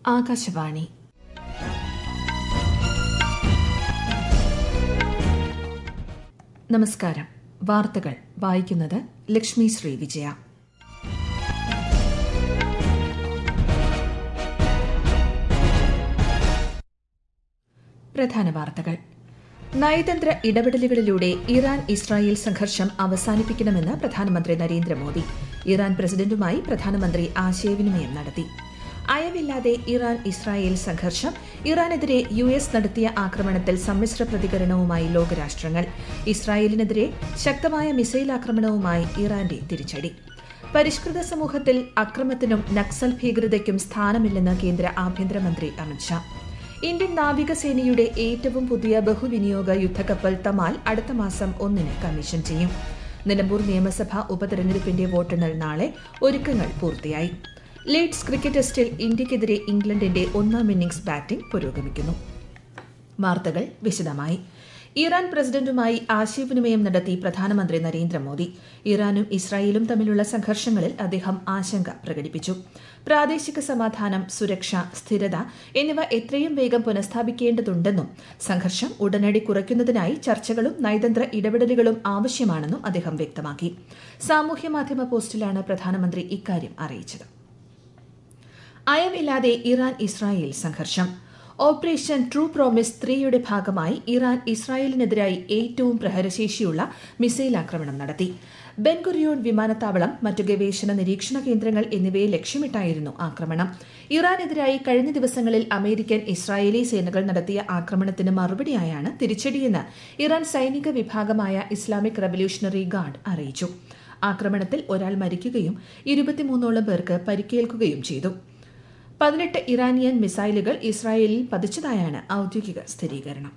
ആകാശവാണി നമസ്കാരം വാർത്തകൾ വായിക്കുന്നത് ലക്ഷ്മി ശ്രീ വിജയ പ്രധാന വാർത്തകൾ നയതന്ത്ര ഇടപെടലുകളിലൂടെ ഇറാൻ ഇസ്രായേൽ സംഘർഷം അവസാനിപ്പിക്കണമെന്ന് പ്രധാനമന്ത്രി നരേന്ദ്രമോദി ഇറാൻ പ്രസിഡന്റുമായി പ്രധാനമന്ത്രി ആശയവിനിമയം നടത്തി അയവില്ലാതെ ഇറാൻ ഇസ്രായേൽ സംഘർഷം ഇറാനെതിരെ യു എസ് നടത്തിയ ആക്രമണത്തിൽ സമ്മിശ്ര പ്രതികരണവുമായി ലോകരാഷ്ട്രങ്ങൾ ഇസ്രായേലിനെതിരെ ശക്തമായ മിസൈൽ ആക്രമണവുമായി ഇറാന്റെ തിരിച്ചടി പരിഷ്കൃത സമൂഹത്തിൽ അക്രമത്തിനും നക്സൽ ഭീകരതയ്ക്കും സ്ഥാനമില്ലെന്ന് കേന്ദ്ര ആഭ്യന്തരമന്ത്രി അമിത്ഷാ ഇന്ത്യൻ നാവികസേനയുടെ ഏറ്റവും പുതിയ ബഹുവിനിയോഗ യുദ്ധക്കപ്പൽ തമാൽ അടുത്ത മാസം ഒന്നിന് കമ്മീഷൻ ചെയ്യും നിലമ്പൂർ നിയമസഭാ ഉപതെരഞ്ഞെടുപ്പിന്റെ വോട്ടെണ്ണൽ നാളെ ഒരുക്കങ്ങൾ പൂർത്തിയായി ലീഡ്സ് ക്രിക്കറ്റ് ടെസ്റ്റിൽ ഇന്ത്യക്കെതിരെ ഇംഗ്ലണ്ടിന്റെ ഒന്നാം ഇന്നിംഗ്സ് ബാറ്റിംഗ് പുരോഗമിക്കുന്നു വാർത്തകൾ വിശദമായി ഇറാൻ പ്രസിഡന്റുമായി ആശയവിനിമയം നടത്തി പ്രധാനമന്ത്രി നരേന്ദ്രമോദി ഇറാനും ഇസ്രായേലും തമ്മിലുള്ള സംഘർഷങ്ങളിൽ അദ്ദേഹം ആശങ്ക പ്രകടിപ്പിച്ചു പ്രാദേശിക സമാധാനം സുരക്ഷ സ്ഥിരത എന്നിവ എത്രയും വേഗം പുനഃസ്ഥാപിക്കേണ്ടതുണ്ടെന്നും സംഘർഷം ഉടനടി കുറയ്ക്കുന്നതിനായി ചർച്ചകളും നയതന്ത്ര ഇടപെടലുകളും ആവശ്യമാണെന്നും അദ്ദേഹം വ്യക്തമാക്കി സാമൂഹ്യ മാധ്യമ പോസ്റ്റിലാണ് പ്രധാനമന്ത്രി ഇക്കാര്യം അറിയിച്ചത് അയവില്ലാതെ ഇറാൻ ഇസ്രായേൽ സംഘർഷം ഓപ്പറേഷൻ ട്രൂ പ്രോമിസ് ത്രീയുടെ ഭാഗമായി ഇറാൻ ഇസ്രായേലിനെതിരായി ഏറ്റവും പ്രഹരശേഷിയുള്ള മിസൈൽ ആക്രമണം നടത്തി ബെൻഗുറിയോൺ വിമാനത്താവളം മറ്റു ഗവേഷണ നിരീക്ഷണ കേന്ദ്രങ്ങൾ എന്നിവയെ ലക്ഷ്യമിട്ടായിരുന്നു ആക്രമണം ഇറാനെതിരായി കഴിഞ്ഞ ദിവസങ്ങളിൽ അമേരിക്കൻ ഇസ്രായേലി സേനകൾ നടത്തിയ ആക്രമണത്തിന് മറുപടിയായാണ് തിരിച്ചടിയെന്ന് ഇറാൻ സൈനിക വിഭാഗമായ ഇസ്ലാമിക് റവല്യൂഷണറി ഗാർഡ് അറിയിച്ചു ആക്രമണത്തിൽ ഒരാൾ മരിക്കുകയും ഇരുപത്തിമൂന്നോളം പേർക്ക് പരിക്കേൽക്കുകയും ചെയ്തു പതിനെട്ട് ഇറാനിയൻ മിസൈലുകൾ ഇസ്രായേലിൽ പതിച്ചതായാണ് ഔദ്യോഗിക സ്ഥിരീകരണം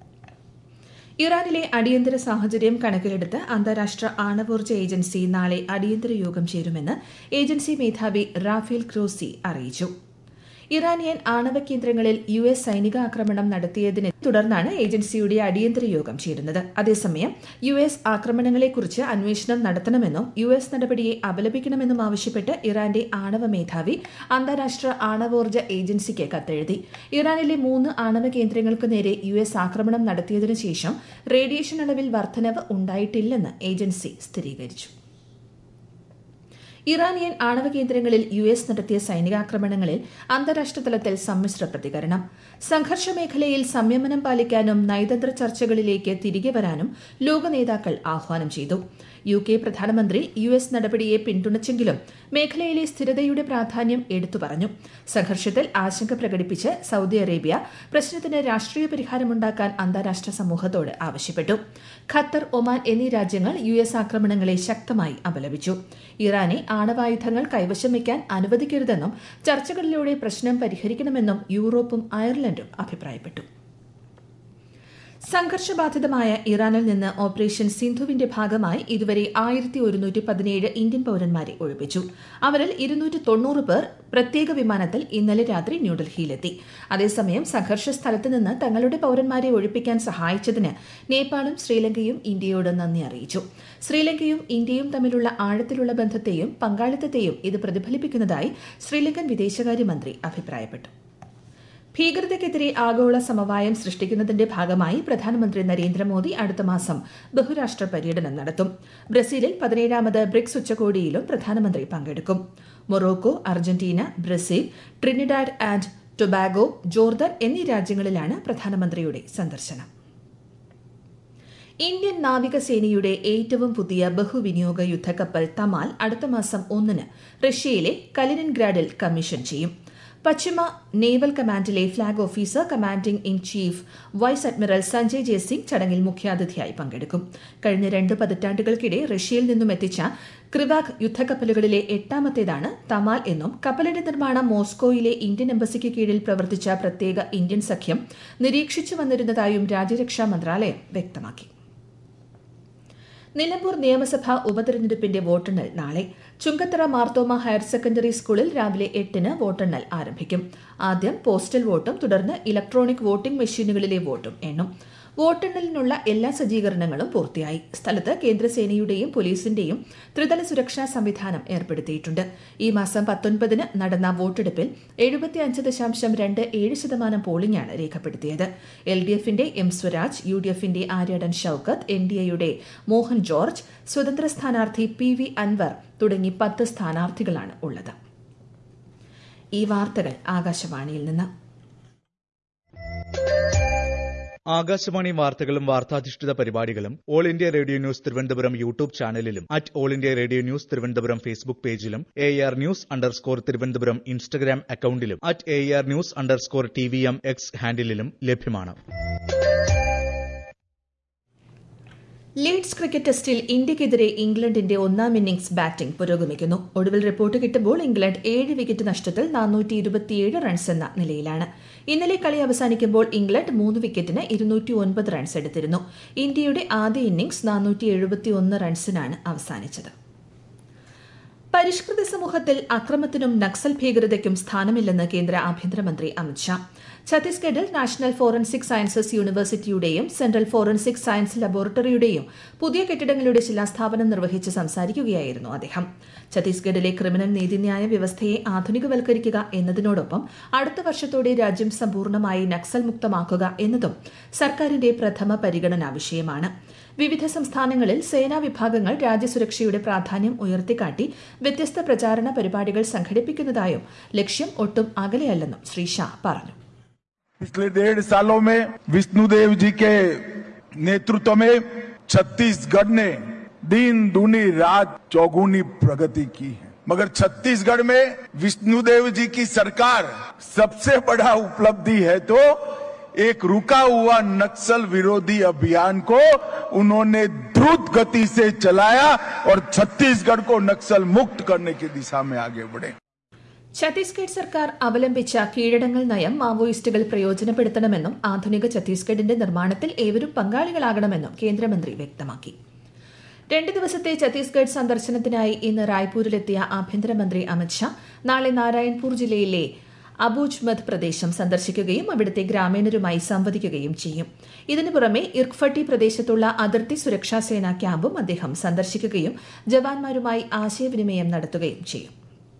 ഇറാനിലെ അടിയന്തര സാഹചര്യം കണക്കിലെടുത്ത് അന്താരാഷ്ട്ര ആണവോർജ്ജ ഏജൻസി നാളെ അടിയന്തര യോഗം ചേരുമെന്ന് ഏജൻസി മേധാവി റാഫേൽ ക്രോസി അറിയിച്ചു ഇറാനിയൻ ആണവ കേന്ദ്രങ്ങളിൽ യു എസ് സൈനിക ആക്രമണം നടത്തിയതിനെ തുടർന്നാണ് ഏജൻസിയുടെ അടിയന്തര യോഗം ചേരുന്നത് അതേസമയം യു എസ് ആക്രമണങ്ങളെക്കുറിച്ച് അന്വേഷണം നടത്തണമെന്നും യു എസ് നടപടിയെ അപലപിക്കണമെന്നും ആവശ്യപ്പെട്ട് ഇറാന്റെ ആണവ മേധാവി അന്താരാഷ്ട്ര ആണവോർജ്ജ ഏജൻസിക്ക് കത്തെഴുതി ഇറാനിലെ മൂന്ന് ആണവ കേന്ദ്രങ്ങൾക്ക് നേരെ യു എസ് ആക്രമണം നടത്തിയതിനു ശേഷം റേഡിയേഷൻ അളവിൽ വർധനവ് ഉണ്ടായിട്ടില്ലെന്ന് ഏജൻസി സ്ഥിരീകരിച്ചു ഇറാനിയൻ ആണവ കേന്ദ്രങ്ങളിൽ യു എസ് നടത്തിയ സൈനികാക്രമണങ്ങളിൽ അന്താരാഷ്ട്ര തലത്തിൽ സമ്മിശ്ര പ്രതികരണം സംഘർഷ മേഖലയിൽ സംയമനം പാലിക്കാനും നയതന്ത്ര ചർച്ചകളിലേക്ക് തിരികെ വരാനും ലോക നേതാക്കൾ ആഹ്വാനം ചെയ്തു യു കെ പ്രധാനമന്ത്രി യു എസ് നടപടിയെ പിന്തുണച്ചെങ്കിലും മേഖലയിലെ സ്ഥിരതയുടെ പ്രാധാന്യം എടുത്തു പറഞ്ഞു സംഘർഷത്തിൽ ആശങ്ക പ്രകടിപ്പിച്ച് സൌദി അറേബ്യ പ്രശ്നത്തിന് രാഷ്ട്രീയ പരിഹാരമുണ്ടാക്കാൻ അന്താരാഷ്ട്ര സമൂഹത്തോട് ആവശ്യപ്പെട്ടു ഖത്തർ ഒമാൻ എന്നീ രാജ്യങ്ങൾ യു എസ് ആക്രമണങ്ങളെ ശക്തമായി അപലപിച്ചു ഇറാനെ ആണവായുധങ്ങൾ കൈവശം വയ്ക്കാൻ അനുവദിക്കരുതെന്നും ചർച്ചകളിലൂടെ പ്രശ്നം പരിഹരിക്കണമെന്നും യൂറോപ്പും അയർലൻഡും അഭിപ്രായപ്പെട്ടു സംഘർഷബാധിതമായ ഇറാനിൽ നിന്ന് ഓപ്പറേഷൻ സിന്ധുവിന്റെ ഭാഗമായി ഇതുവരെ ആയിരത്തി ഒരുന്നൂറ്റി പതിനേഴ് ഇന്ത്യൻ പൌരന്മാരെ ഒഴിപ്പിച്ചു അവരിൽ ഇരുന്നൂറ്റി തൊണ്ണൂറ് പേർ പ്രത്യേക വിമാനത്തിൽ ഇന്നലെ രാത്രി ന്യൂഡൽഹിയിലെത്തി അതേസമയം സംഘർഷ സ്ഥലത്ത് നിന്ന് തങ്ങളുടെ പൌരന്മാരെ ഒഴിപ്പിക്കാൻ സഹായിച്ചതിന് നേപ്പാളും ശ്രീലങ്കയും ഇന്ത്യയോട് നന്ദി അറിയിച്ചു ശ്രീലങ്കയും ഇന്ത്യയും തമ്മിലുള്ള ആഴത്തിലുള്ള ബന്ധത്തെയും പങ്കാളിത്തത്തെയും ഇത് പ്രതിഫലിപ്പിക്കുന്നതായി ശ്രീലങ്കൻ വിദേശകാര്യമന്ത്രി അഭിപ്രായപ്പെട്ടു ഭീകരതയ്ക്കെതിരെ ആഗോള സമവായം സൃഷ്ടിക്കുന്നതിന്റെ ഭാഗമായി പ്രധാനമന്ത്രി നരേന്ദ്രമോദി അടുത്ത മാസം ബഹുരാഷ്ട്ര പര്യടനം നടത്തും ബ്രസീലിൽ പതിനേഴാമത് ബ്രിക്സ് ഉച്ചകോടിയിലും പ്രധാനമന്ത്രി പങ്കെടുക്കും Morocco Argentina Brazil Trinidad and Tobago Jordan എന്നീ രാജ്യങ്ങളിലാണ് പ്രധാനമന്ത്രിയുടെ സന്ദർശനം ഇന്ത്യൻ നാവികസേനയുടെ ഏറ്റവും പുതിയ ബഹുവിനിയോഗ യുദ്ധക്കപ്പൽ തമാൽ അടുത്ത മാസം ഒന്നിന് റഷ്യയിലെ കലിനിൻഗ്രാഡിൽ കമ്മീഷൻ ചെയ്യും പശ്ചിമ നേവൽ കമാൻഡിലെ flag officer commanding in chief vice admiral Sanjay Jayasingh ചടങ്ങിൽ മുഖ്യാതിഥിയായി പങ്കെടുക്കും കഴിഞ്ഞ രണ്ട് പതിറ്റാണ്ടുകൾക്കിടെ റഷ്യയിൽ നിന്നും എത്തിച്ച ക്രിവാക് യുദ്ധക്കപ്പലുകളിലെ എട്ടാമത്തേതാണ് തമാൽ എന്നും കപ്പലിന്റെ നിർമ്മാണം മോസ്കോയിലെ ഇന്ത്യൻ എംബസിക്ക് കീഴിൽ പ്രവർത്തിച്ച പ്രത്യേക ഇന്ത്യൻ സഖ്യം നിരീക്ഷിച്ചു വന്നിരുന്നതായും രാജ്യരക്ഷാ മന്ത്രാലയം വ്യക്തമാക്കി നിലമ്പൂർ നിയമസഭാ ഉപതെരഞ്ഞെടുപ്പിന്റെ വോട്ടെണ്ണൽ നാളെ ചുങ്കത്തറ മാർത്തോമ ഹയർ സെക്കൻഡറി സ്കൂളിൽ രാവിലെ എട്ടിന് വോട്ടെണ്ണൽ ആരംഭിക്കും ആദ്യം പോസ്റ്റൽ വോട്ടും തുടർന്ന് ഇലക്ട്രോണിക് വോട്ടിംഗ് മെഷീനുകളിലെ വോട്ടും എണ്ണും വോട്ടെണ്ണലിനുള്ള എല്ലാ സജ്ജീകരണങ്ങളും പൂർത്തിയായി സ്ഥലത്ത് കേന്ദ്രസേനയുടെയും പോലീസിന്റെയും ത്രിതല സുരക്ഷാ സംവിധാനം ഏർപ്പെടുത്തിയിട്ടുണ്ട് ഈ മാസം പത്തൊൻപതിന് നടന്ന വോട്ടെടുപ്പിൽ എഴുപത്തിയഞ്ച് ദശാംശം രണ്ട് ഏഴ് ശതമാനം പോളിംഗാണ് രേഖപ്പെടുത്തിയത് എൽ ഡി എഫിന്റെ എം സ്വരാജ് യു ഡി എഫിന്റെ ആര്യാടൻ ഷൌക്കത്ത് എൻ ഡി എയുടെ മോഹൻ ജോർജ് സ്വതന്ത്ര സ്ഥാനാർത്ഥി പി വി അൻവർ തുടങ്ങി പത്ത് സ്ഥാനാർത്ഥികളാണ് ഉള്ളത് ഈ വാർത്തകൾ ആകാശവാണിയിൽ നിന്ന് ആകാശവാണി വാർത്തകളും വാർത്താധിഷ്ഠിത പരിപാടികളും all India radio news Thiruvananthapuram YouTube ചാനലിലും at all India radio news Thiruvananthapuram Facebook പേജിലും A R news underscore Thiruvananthapuram Instagram അക്കൌണ്ടിലും at A R news underscore T V M X ഹാൻഡിലും ലഭ്യമാണ് ലീഡ്സ് ക്രിക്കറ്റ് ടെസ്റ്റിൽ ഇന്ത്യക്കെതിരെ ഇംഗ്ലണ്ടിന്റെ ഒന്നാം ഇന്നിംഗ്സ് ബാറ്റിംഗ് പുരോഗമിക്കുന്നു ഒടുവിൽ റിപ്പോർട്ട് കിട്ടുമ്പോൾ ഇംഗ്ലണ്ട് ഏഴ് വിക്കറ്റ് നഷ്ടത്തിൽ നാനൂറ്റി ഇരുപത്തിയേഴ് റൺസ് എന്ന നിലയിലാണ് ഇന്നലെ കളി അവസാനിക്കുമ്പോൾ ഇംഗ്ലണ്ട് മൂന്ന് വിക്കറ്റിന് ഇരുന്നൂറ്റി ഒൻപത് റൺസ് എടുത്തിരുന്നു ഇന്ത്യയുടെ ആദ്യ ഇന്നിംഗ്സ് നാനൂറ്റി എഴുപത്തിയൊന്ന് റൺസിനാണ് അവസാനിച്ചത് പരിഷ്കൃത സമൂഹത്തിൽ അക്രമത്തിനും നക്സൽ ഭീകരതയ്ക്കും സ്ഥാനമില്ലെന്ന് കേന്ദ്ര ആഭ്യന്തരമന്ത്രി അമിത്ഷാ ഛത്തീസ്ഗഡിൽ നാഷണൽ ഫോറൻസിക് സയൻസസ് യൂണിവേഴ്സിറ്റിയുടെയും സെൻട്രൽ ഫോറൻസിക് സയൻസ് ലബോറട്ടറിയുടെയും പുതിയ കെട്ടിടങ്ങളുടെ ശിലാസ്ഥാപനം നിർവഹിച്ച് സംസാരിക്കുകയായിരുന്നു അദ്ദേഹം ഛത്തീസ്ഗഡിലെ ക്രിമിനൽ നീതിന്യായ വ്യവസ്ഥയെ ആധുനികവൽക്കരിക്കുക എന്നതിനോടൊപ്പം അടുത്ത വർഷത്തോടെ രാജ്യം സമ്പൂർണ്ണമായി നക്സൽ മുക്തമാക്കുക എന്നതും സർക്കാരിന്റെ പ്രഥമ പരിഗണനാ വിഷയമാണ് വിവിധ സംസ്ഥാനങ്ങളിൽ സേനാ വിഭാഗങ്ങൾ രാജ്യസുരക്ഷയുടെ പ്രാധാന്യം ഉയർത്തിക്കാട്ടി വ്യത്യസ്ത പ്രചാരണ പരിപാടികൾ സംഘടിപ്പിക്കുന്നതായും ലക്ഷ്യം ഒട്ടും അകലെയല്ലെന്നും ശ്രീ ഷാ പറഞ്ഞു पिछले डेढ़ सालों में विष्णुदेव जी के नेतृत्व में छत्तीसगढ़ ने दिन दूनी रात चौगुनी प्रगति की है मगर छत्तीसगढ़ में विष्णुदेव जी की सरकार सबसे बड़ा उपलब्धि है तो एक रुका हुआ नक्सल विरोधी अभियान को उन्होंने द्रुत गति से चलाया और छत्तीसगढ़ को नक्सल मुक्त करने की दिशा में आगे बढ़े ഛത്തീസ്ഗഡ് സർക്കാർ അവലംബിച്ച കീഴടങ്ങൽ നയം മാവോയിസ്റ്റുകൾ പ്രയോജനപ്പെടുത്തണമെന്നും ആധുനിക ഛത്തീസ്ഗഡിന്റെ നിർമ്മാണത്തിൽ ഏവരും പങ്കാളികളാകണമെന്നും കേന്ദ്രമന്ത്രി വ്യക്തമാക്കി രണ്ട് ദിവസത്തെ ഛത്തീസ്ഗഡ് സന്ദർശനത്തിനായി ഇന്ന് റായ്പൂരിലെത്തിയ ആഭ്യന്തരമന്ത്രി അമിത്ഷാ നാളെ നാരായൺപൂർ ജില്ലയിലെ അബൂജ്മദ് പ്രദേശം സന്ദർശിക്കുകയും അവിടുത്തെ ഗ്രാമീണരുമായി സംവദിക്കുകയും ചെയ്യും ഇതിനു പുറമെ ഇർക്ഫട്ടി പ്രദേശത്തുള്ള അതിർത്തി സുരക്ഷാ സേനാ ക്യാമ്പും അദ്ദേഹം സന്ദർശിക്കുകയും ജവാന്മാരുമായി ആശയവിനിമയം നടത്തുകയും ചെയ്യും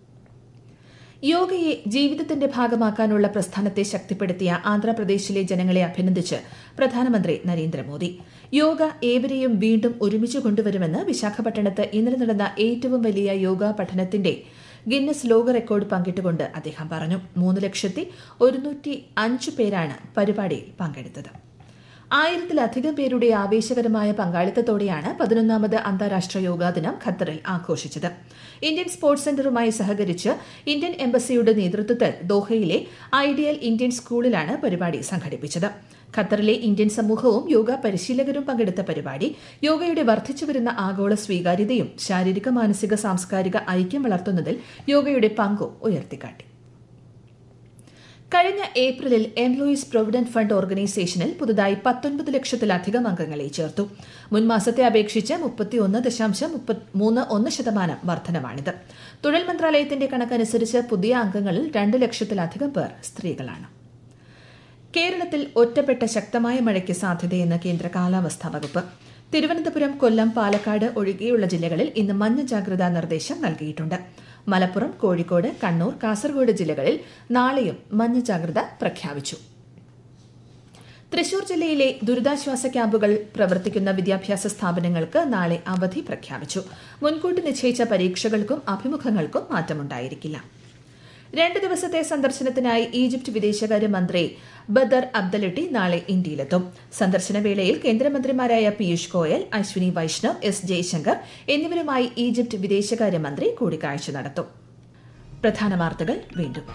യോഗയെ ജീവിതത്തിന്റെ ഭാഗമാക്കാനുള്ള പ്രസ്ഥാനത്തെ ശക്തിപ്പെടുത്തിയ ആന്ധ്രാപ്രദേശിലെ ജനങ്ങളെ അഭിനന്ദിച്ച് പ്രധാനമന്ത്രി നരേന്ദ്രമോദി യോഗ ഏവരെയും വീണ്ടും ഒരുമിച്ച് കൊണ്ടുവരുമെന്ന് വിശാഖപട്ടണത്ത് ഇന്നലെ നടന്ന ഏറ്റവും വലിയ യോഗ പഠനത്തിന്റെ ഗിന്നസ് ലോക റെക്കോർഡ് പങ്കിട്ടുകൊണ്ട് അദ്ദേഹം പറഞ്ഞു മൂന്ന് ലക്ഷത്തി ഒരുന്നൂറ്റി അഞ്ച് പേരാണ് പരിപാടിയിൽ പങ്കെടുത്തത് ആയിരത്തിലധികം പേരുടെ ആവേശകരമായ പങ്കാളിത്തത്തോടെയാണ് പതിനൊന്നാമത് അന്താരാഷ്ട്ര യോഗാ ദിനം ഖത്തറിൽ ആഘോഷിച്ചത് ഇന്ത്യൻ സ്പോർട്സ് സെന്ററുമായി സഹകരിച്ച് ഇന്ത്യൻ എംബസിയുടെ നേതൃത്വത്തിൽ ദോഹയിലെ ഐഡിയൽ ഇന്ത്യൻ സ്കൂളിലാണ് പരിപാടി സംഘടിപ്പിച്ചത് ഖത്തറിലെ ഇന്ത്യൻ സമൂഹവും യോഗ പരിശീലകരും പങ്കെടുത്ത പരിപാടി യോഗയുടെ വർദ്ധിച്ചുവരുന്ന ആഗോള സ്വീകാര്യതയും ശാരീരിക മാനസിക സാംസ്കാരിക ഐക്യം വളർത്തുന്നതിൽ യോഗയുടെ പങ്കും ഉയർത്തിക്കാട്ടി കഴിഞ്ഞ ഏപ്രിലിൽ എംപ്ലോയീസ് പ്രൊവിഡന്റ് ഫണ്ട് ഓർഗനൈസേഷനിൽ പുതുതായി പത്തൊൻപത് ലക്ഷത്തിലധികം അംഗങ്ങളെ ചേർത്തു മുൻ മാസത്തെ അപേക്ഷിച്ച് മുപ്പത്തിയൊന്ന് ദശാംശം മൂന്ന് ഒന്ന് ശതമാനം വർധനമാണിത് തൊഴിൽ മന്ത്രാലയത്തിന്റെ കണക്കനുസരിച്ച് പുതിയ അംഗങ്ങളിൽ രണ്ട് ലക്ഷത്തിലധികം പേർ സ്ത്രീകളാണ് കേരളത്തിൽ ഒറ്റപ്പെട്ട ശക്തമായ മഴയ്ക്ക് സാധ്യതയെന്ന് കേന്ദ്ര കാലാവസ്ഥാ വകുപ്പ് തിരുവനന്തപുരം കൊല്ലം പാലക്കാട് ഒഴികെയുള്ള ജില്ലകളിൽ ഇന്ന് മഞ്ഞ ജാഗ്രതാ നിർദ്ദേശം നൽകിയിട്ടുണ്ട് മലപ്പുറം കോഴിക്കോട് കണ്ണൂർ കാസർഗോഡ് ജില്ലകളിൽ നാളെയും മഞ്ഞ ജാഗ്രത പ്രഖ്യാപിച്ചു തൃശൂർ ജില്ലയിലെ ദുരിതാശ്വാസ ക്യാമ്പുകൾ പ്രവർത്തിക്കുന്ന വിദ്യാഭ്യാസ സ്ഥാപനങ്ങൾക്ക് നാളെ അവധി പ്രഖ്യാപിച്ചു മുൻകൂട്ടി നിശ്ചയിച്ച പരീക്ഷകൾക്കും അഭിമുഖങ്ങൾക്കും മാറ്റമുണ്ടായിരിക്കില്ല രണ്ട് ദിവസത്തെ സന്ദർശനത്തിനായി ഈജിപ്ത് വിദേശകാര്യമന്ത്രി ബദർ അബ്ദലട്ടി നാളെ ഇന്ത്യയിലെത്തും സന്ദർശന വേളയിൽ കേന്ദ്രമന്ത്രിമാരായ പീയൂഷ് ഗോയൽ അശ്വിനി വൈഷ്ണവ് എസ് ജയശങ്കർ എന്നിവരുമായി ഈജിപ്ത് വിദേശകാര്യമന്ത്രി കൂടിക്കാഴ്ച നടത്തും പ്രധാന വാർത്തകൾ വീണ്ടും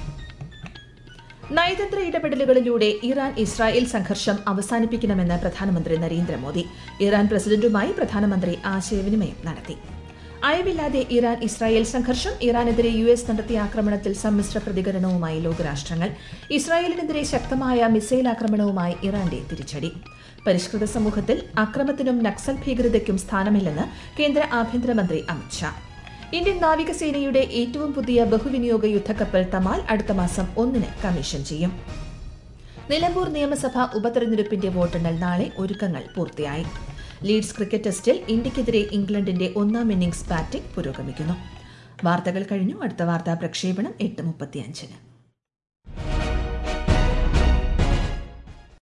നയതന്ത്ര ഇടപെടലുകളിലൂടെ ഇറാൻ ഇസ്രായേൽ സംഘർഷം അവസാനിപ്പിക്കണമെന്ന് പ്രധാനമന്ത്രി നരേന്ദ്രമോദി ഇറാൻ പ്രസിഡന്റുമായി പ്രധാനമന്ത്രി ആശയവിനിമയം നടത്തി അയവില്ലാതെ ഇറാൻ ഇസ്രായേൽ സംഘർഷം ഇറാനെതിരെ യു എസ് നടത്തിയ ആക്രമണത്തിൽ സമ്മിശ്ര പ്രതികരണവുമായി ലോകരാഷ്ട്രങ്ങൾ ഇസ്രായേലിനെതിരെ ശക്തമായ മിസൈൽ ആക്രമണവുമായി ഇറാന്റെ തിരിച്ചടി പരിഷ്കൃത സമൂഹത്തിൽ അക്രമത്തിനും നക്സൽ ഭീകരതയ്ക്കും സ്ഥാനമില്ലെന്ന് കേന്ദ്ര ആഭ്യന്തരമന്ത്രി അമിത്ഷാ ഇന്ത്യൻ നാവികസേനയുടെ ഏറ്റവും പുതിയ ബഹുവിനിയോഗ യുദ്ധക്കപ്പൽ തമാൽ അടുത്ത മാസം ഒന്നിന് കമ്മീഷൻ ചെയ്യും നിലമ്പൂർ നിയമസഭാ ഉപതെരഞ്ഞെടുപ്പിന്റെ വോട്ടെണ്ണൽ നാളെ ഒരുക്കങ്ങൾ പൂർത്തിയായി ലീഡ്സ് ക്രിക്കറ്റ് ടെസ്റ്റിൽ ഇന്ത്യക്കെതിരെ ഇംഗ്ലണ്ടിന്റെ ഒന്നാം ഇന്നിംഗ്സ് ബാറ്റിംഗ് പുരോഗമിക്കുന്നു വാർത്തകൾ കഴിഞ്ഞു അടുത്ത വാർത്താ പ്രക്ഷേപണം എട്ട് മുപ്പത്തിയഞ്ചിന്